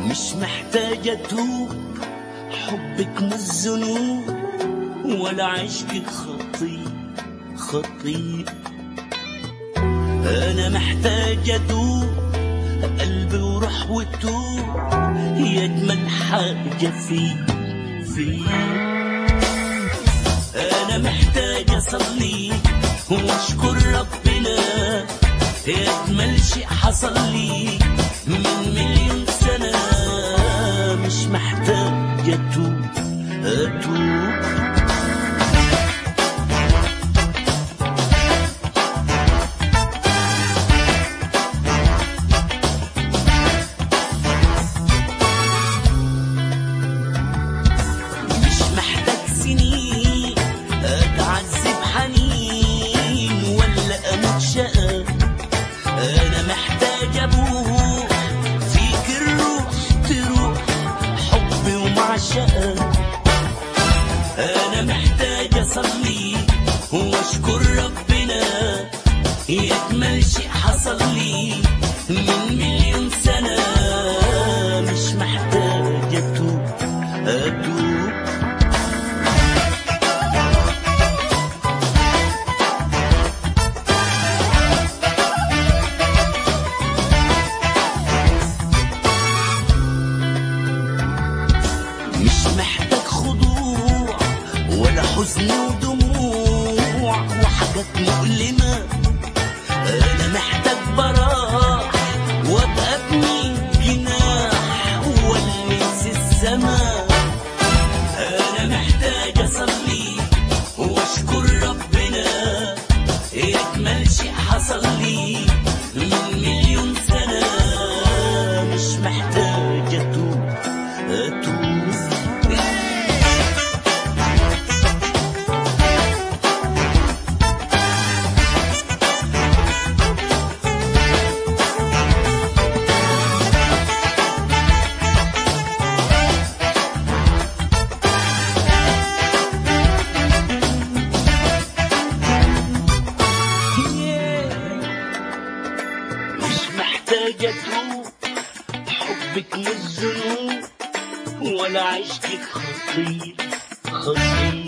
مش محتاجة توب حبك مش ذنوب ولا عشقك خطير خطير أنا محتاج أدوب قلبي وروح وتوب هي أجمل حاجة في في أنا محتاج أصلي وأشكر ربنا يا أجمل شيء حصل لي من مليون سنة مش محتاج أتوب أتوب مش محتاج سنين اتعذب حنين ولا اموت شقى انا محتاج ابوح فيك الروح تروح حبي ومعشقة انا محتاج اصلي واشكر ربنا يكمل شيء حصل لي من مليون سنة مش محتاج اتوب اتوب مش محتاج خضوع ولا حزن ودموع وحاجات مؤلمة أنا محتاج براح وأبقى ابني جناح والمس السماء أنا محتاج أصلي وأشكر ربنا يكمل شيء حصل لي من مليون سنة مش محتاج أتوب أتوب مش محتاجة تروح حبك مش ذنوب ولا عشقك خطير خطير